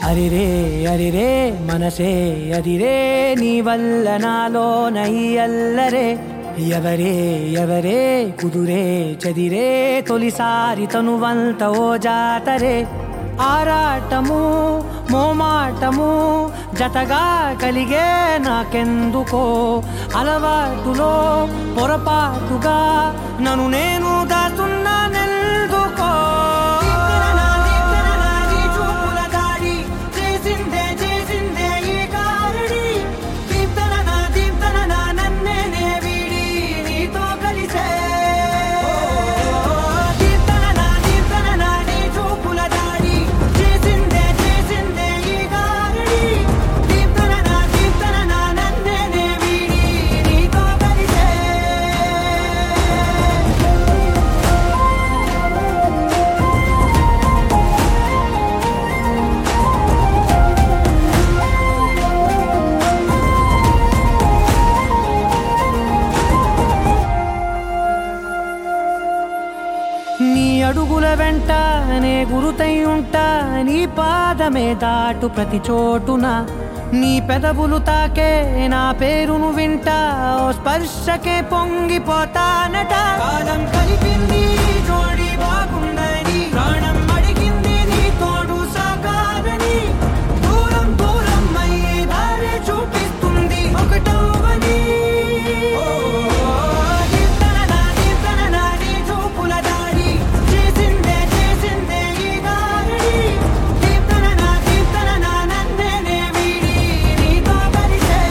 అరిరే అరిరే మనసే అదిరే నీ వల్ల నాలో నై అల్లరే ఎవరే ఎవరే కుదురే చదిరే తొలిసారి తనువంత ఓ జాతరే ఆరాటము మోమాటము జతగా కలిగే నాకెందుకో అలవాటులో పొరపాటుగా నన్ను నేను దాచున్నానెందుకో చేసిందే చేసిందే ఈ కారుడి దీప్తన నా దీప్తన నా నన్నే నే వీడి నీతో కలిసే దీప్తన నా దీప్తన నా నీ చూపుల దాడి చేసిందే చేసిందే ఈ కారుడి దీప్తన నా దీప్తన నా నన్నే నే వీడి నీతో కలిసే నీ అడుగుల వెంట నే గురుతై ఉంటా నీ పాదమే దాటు ప్రతి చోటున నీ పెదవులు తాకే నా పేరును వింటా ఓ స్పర్శకే పొంగిపోతానట కాలం కలిపింది జోడి బాగుందని ప్రాణం అడిగింది నీ తోడు సాగాలని దూరం దూరం అయ్యి దారి చూపిస్తుంది ఒకటవని దీప్తననా దీప్తననా నీ చూపుల దాడి చేసిందే చేసిందే ఈ గారడి దీప్తననా దీప్తననా నన్నే నే వీడి నీతో కలిసే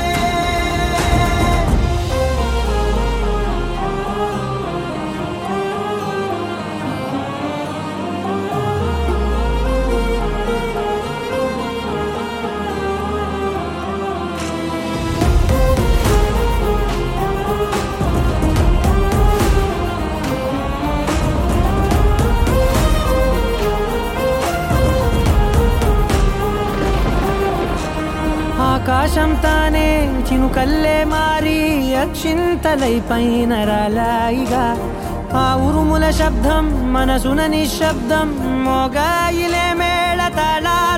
ఆకాశం తానే చినుకల్లే మారి అక్షింతలై పైన రాలాయిగా ఆ ఉరుముల శబ్దం మనసున నిశ్శబ్దం మోగాయిలే మేళ తాళా